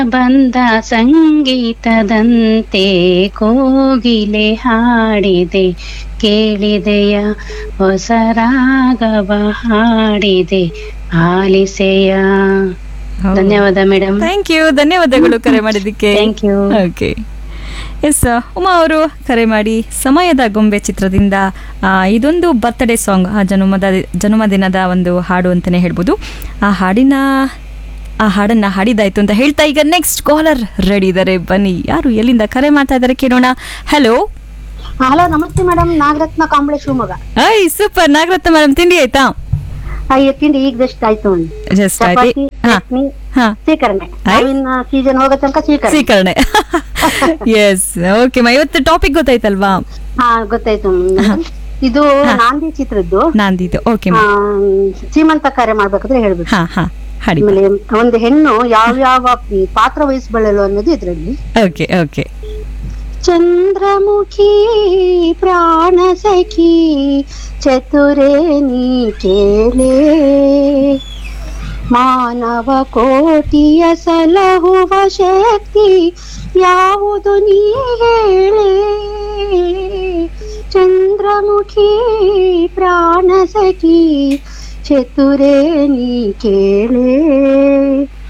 ಬಂದ ಸಂಗೀತದಂತೆ ಕೋಗಿಲೆ ಹಾಡಿದೆ ಕೇಳಿದೆಯ ಹೊಸ ರಾಗವ ಹಾಡಿದೆ ಆಲಿಸೆಯ ಧನ್ಯವಾದ ಮೇಡಮ್ ಥ್ಯಾಂಕ್ ಯು ಧನ್ಯವಾದಗಳು ಕರೆ ಮಾಡಿದ್ದಕ್ಕೆ thank you okay yes Uma ಅವರು ಕರೆ ಮಾಡಿ ಸಮಯದ ಗೊಂಬೆ ಚಿತ್ರದಿಂದ ಆ, ಇದೊಂದು ಬರ್ತ್ಡೇ ಸಾಂಗ್ ಆ ಜನ್ಮದ ಜನ್ಮದಿನದ ಒಂದು ಹಾಡು ಅಂತಲೇ ಹೇಳ್ಬೋದು ಆ ಹಾಡಿನ ಆ ಹಾಡನ್ನ ಹಾಡಿದಾಯ್ತು ಅಂತ ಹೇಳ್ತಾ ಈಗ ನೆಕ್ಸ್ಟ್ ಕಾಲರ್ ರೆಡಿ ಇದ್ದಾರೆ ಬನ್ನಿ ಯಾರು ಎಲ್ಲಿಂದ ಕರೆ ಮಾಡ್ತಾ ಇದ್ದಾರೆ ಕೇಳೋಣ ಹಲೋ ಹಲೋ ನಮಸ್ತೆ ಮೇಡಮ್ ನಾಗರತ್ನ ಕಾಂಬಳೆ ಶಿವಮೊಗ್ಗ ಐ ಸೂಪರ್ ನಾಗರತ್ನ ಮೇಡಮ್ ತಿಂಡಿ ಆಯ್ತಾ ಆ, ಈ ತಿಂಡಿ ಈಗ ಜಸ್ಟ್ ಆಯ್ತು ಒಂದು ಜಸ್ಟ್ ಆಯ್ತು ಚಪಾತಿ ಹಾ ಚಟ್ನಿ ಹಾ ಸ್ವೀಕರಣೆ ಆಯ್. ನಾವಿನ್ನ ಸೀಸನ್ ಹೋಗೋ ತನಕ ಸ್ವೀಕರಣೆ ಸ್ವೀಕರಣೆ ಎಸ್ ಓಕೆ ಮಾ ಇವತ್ತು ಟಾಪಿಕ್ ಗೊತ್ತಾಯ್ತಲ್ವಾ ಹಾ ಗೊತ್ತಾಯ್ತು madam. ಇದು ನಾಂದಿ ಚಿತ್ರದ್ದು ನಾಂದಿದ್ದು ಓಕೆ ಆ, ಸೀಮಂತ ಕಾರ್ಯ ಮಾಡ್ಬೇಕಾದ್ರೆ ಹೇಳ್ಬೇಕು ಹಾ ಹಾ ಹಾಡಿ ಆಮೇಲೆ ಒಂದು ಹೆಣ್ಣು ಯಾವ ಯಾವ ಪಾತ್ರ ವಹಿಸಬಲ್ಲಲು ಅನ್ನೋದು ಇದ್ರಲ್ಲಿ ಓಕೆ ಓಕೆ ಚಂದ್ರಮುಖಿ ಪ್ರಾಣ ಸಖಿ ಚತುರೇ ನೀ ಕೇಳೆ ಮಾನವ ಕೋಟಿಯ ಸಲಹುವ ಶಕ್ತಿ ಯಾವುದು ನೀ ಹೇಳೆ ಚಂದ್ರಮುಖಿ ಪ್ರಾಣ ಸಖಿ ಚತುರೇ ನೀ ಕೇಳೆ